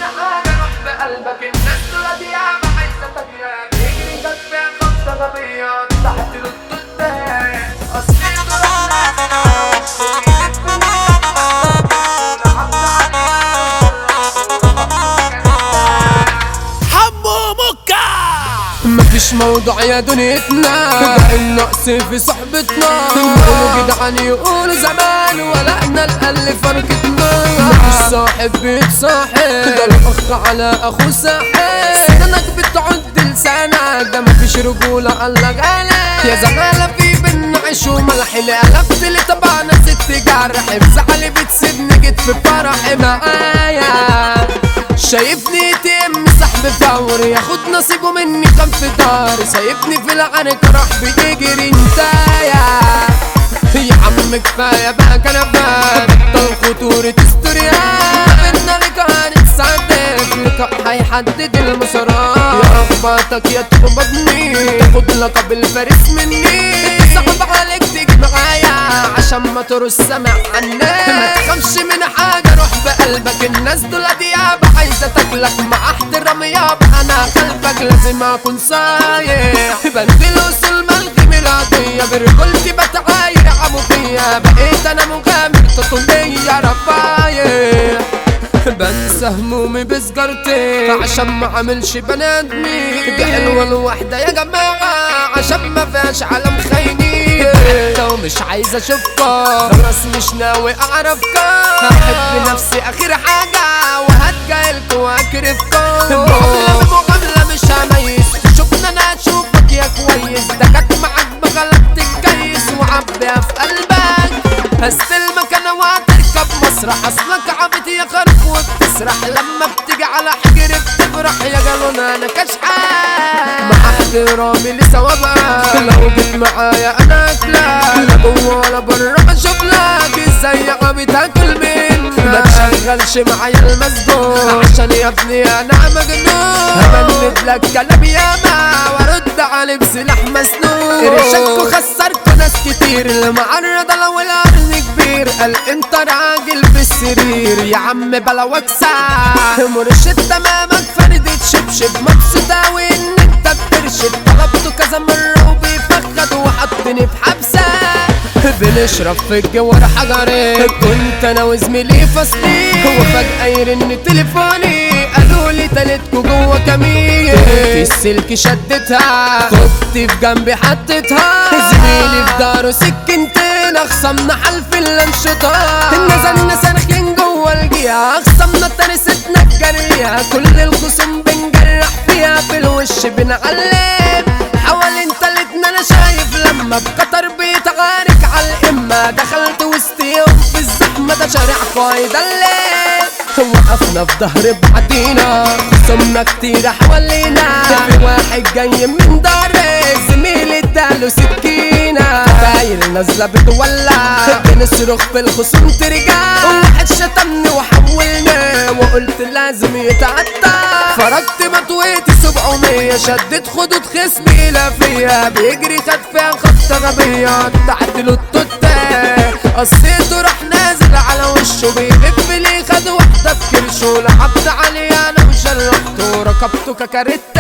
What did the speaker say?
حاجة روح بقلبك الناس دول ديابة عايزة تجيب يجري جت فيها خبطة غبية تحت التوتة أصل انتوا رحنا حمو مكة مفيش موضوع يا دنيتنا بقى النقص في صحبتنا يقولوا جدعان يقولوا زمان ولا احنا القل فرقتنا مفيش صاحب بيتصاحب ده الاخ على اخوه ساحب سنانك بتعد لسانك ده مفيش رجولة قالك عليك يا زمالة في بينا عيش وملح اللي قلبت لي طبعا ست جرح بزعلي بتسيبني جيت في فرحي معايا شايفني يتم سحب فوري ياخد نصيبه مني كان في داري سايبني في العنك راح بيجري انتايا يا عم كفايه بقى كنبات بطل خطورة استوريات بينا كانت صادق لقاء هيحدد المسارات يا اخباتك يا تقبضني تاخد لقب الفارس مني صعب عليك تيجي معايا عشان ما ترس سمع عني ما تخافش من حاجه روح بقلبك الناس دول ديابة عايزه تاكلك مع احترامي يابا انا خلفك لازم اكون صايع بنزل وصل ملغي ميلادية برجولتي بتعاير عمو فيا بقيت انا مغامر تطولية رفايع بنسى همومي بسجارتي عشان ما عملش بنادمي دي حلوة الوحدة يا جماعة عشان ما فيهاش عالم خاينين لو مش عايز اشوفكم خلاص مش ناوي اعرفكم هحب نفسي اخر حاجة وهتجايلكوا واكرفكم معاملة بمعاملة مش هميز تشوفنا انا اشوفك يا كويس ده كانت معاك بغلط الجيس وعبيها في قلبك هستلمك انا وهتركب مسرح اصلك عبيط يا خرق وبتسرح لما بتيجي على حجري بتفرح يا جالونا انا كشحان مع احترامي لثوابك لو جيت معايا انا اكلك لا جوه ولا بره بشوف لك ازاي عبيط هاكل مين ما تشغلش معايا المسجون عشان يا ابني انا مجنون هبند لك كلام ياما وارد عليه بسلاح مسنون رشك خسرت ناس كتير المعرضة لو القرن كبير قال انت راجل بالسرير يا عم بلا وكسة مرشد تمامك فردة شبشب مبسوط اوي ان انت بترشد طلبته كذا مرة وبيفخد وحطني في حبسة بنشرب في الجوار حجرين كنت انا وزميلي فاصلين هو فجأة يرن تليفوني قالوا لي تالتكوا جوه كمين في السلك شدتها خفت في جنبي حطيتها زميلي في داره سكنتين اخصمنا حلف الانشطة نزلنا صارخين جوه الجيا اخصمنا تاني ستنا الجرية كل الخصوم بنجرح فيها في الوش بنعلم حوالين تالتنا انا شايف لما بقطر بيتعارك على الامة دخلت وسطيهم في الزحمة ده شارع قايد الليل وقفنا في ظهر بعدينا خصمنا كتير حوالينا في واحد جاي من داري زميلي اداله سكينة فاير نازلة بتولع بنصرخ في الخصوم ترجع واحد شتمني وحولني وقلت لازم يتعدى فرجت مطويتي 700 شدت خدود خصمي الى فيها بيجري خد فيها خبطة غبية تحت له التوتة قصيته راح نازل على وشه بيلف لي خد واحدة في كرشه لعبت عليه انا وشلحته ركبته ككاريتا